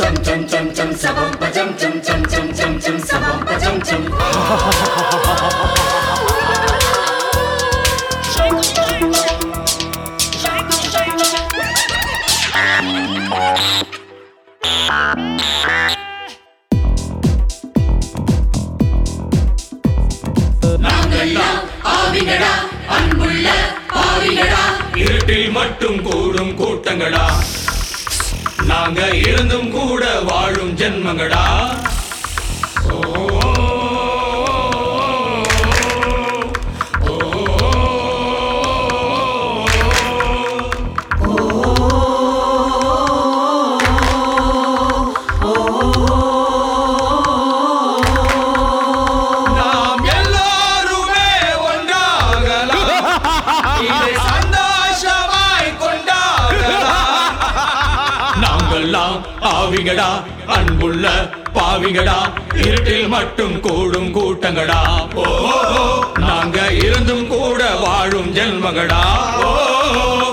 Chum chum chum chum sabam pa chum chum chum chum chum chum sabam pa chum chum. நாங்கெல்லாம் ஆவிகளா அன்புள்ள பாவிகளா இருட்டில் மட்டும் கூடும் கூட்டங்களா நாங்க இருந்தும் கூட வாழும் ஜென்மங்களா ஓ, ஓ, நாம் எல்லாருமே ஒன்றாகலாம் இதை சந்தோஷமாய் கொண்டாடலாம் நாங்கெல்லாம் ஆவிகடா அன்புள்ள பாவிகடா இருட்டில் மட்டும் கூடும் கூட்டங்கடா ஓ ஓ, ஓ. நாங்க இருந்தும் கூட வாழும் ஜென்மங்கடா ஓ ஓ, ஓ.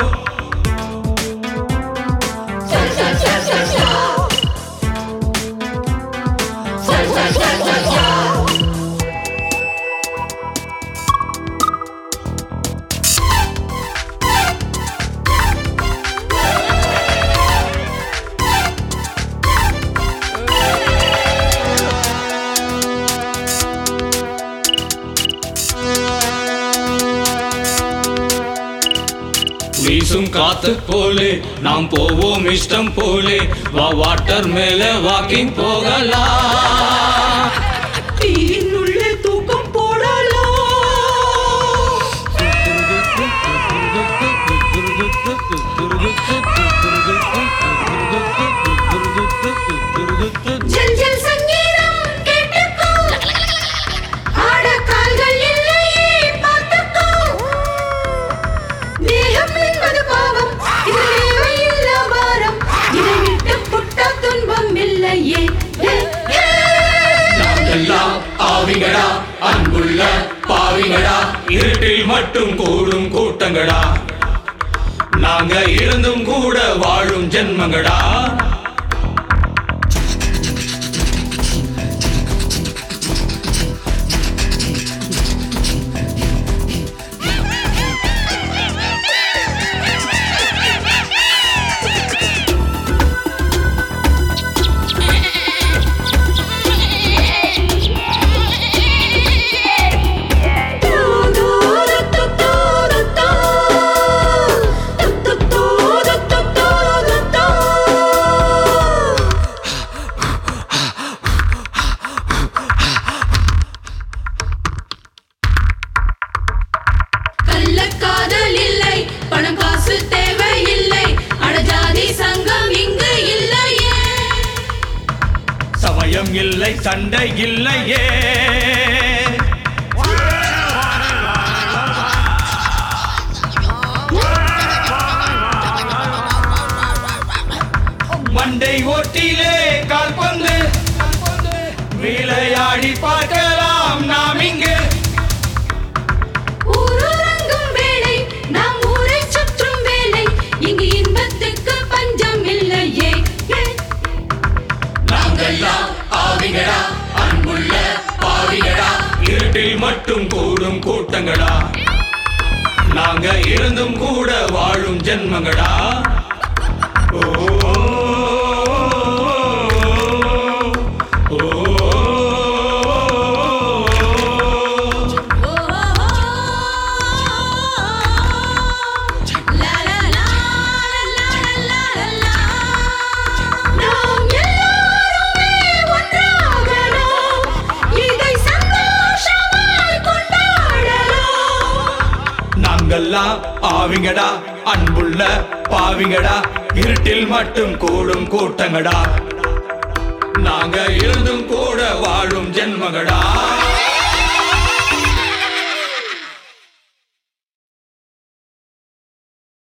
வீசும் காத்து போலே நாம் போவோம் இஷ்டம் போலே வா வாட்டர் மேல வாக்கிங் போகலாம் தீயினுள்ளே தூக்கம் போடலாம் ஜல் ஜல் சங்கீதம் கேட்டுக்கோ ஆட கால்கள் இல்லையே பார்த்துக்கோ தேகம் என்பது பாவம் இது தேவையில்ல பாரம் இதை விட்டு புட்ட துன்பம் இல்லையே ஏ, ஏ. நாங்கெல்லாம் ஆவிகடா அன்புள்ள பாவிகடா இருட்டில் மட்டும் கூடும் கூட்டங்கடா நாங்க இருந்தும் கூட வாழும் ஜென்மங்கடா கள்ளக்காதல் இல்லை பணம் காசு தேவையில்லை அடஜாதி சங்கம் இங்கு இல்லையே சமயம் இல்லை சண்டை இல்லையே மண்டை ஓட்டிலே கால்பந்து விளையாடி பார்க்கலாம் நாம் இங்கு ஊரூரங்கும் வேலை நாம் ஊரை சுற்றும் வேலை இங்கு இன்பத்துக்கு பஞ்சம் இல்லையே ஏ, நாங்கெல்லாம் ஆவிகளா அன்புள்ள பாவிகளா இருட்டில் மட்டும் கூடும் கூட்டங்களா நாங்க இருந்தும் கூட வாழும் ஜென்மங்களா ஓ, ஓ, ஓ, ஓ, லா, லா, லா, லா, லா, லா, லா. நாம் எல்லாருமே ஒன்றாகலாம். இதை சந்தோஷமாய் கொண்டாடலாம் நாங்கெல்லாம் ஆவிங்கடா அன்புள்ள பாவிங்கடா இருட்டில் மட்டும் கூடும் கூட்டங்கடா நாங்க இருந்தும் கூட வாழும் ஜென்மங்கடா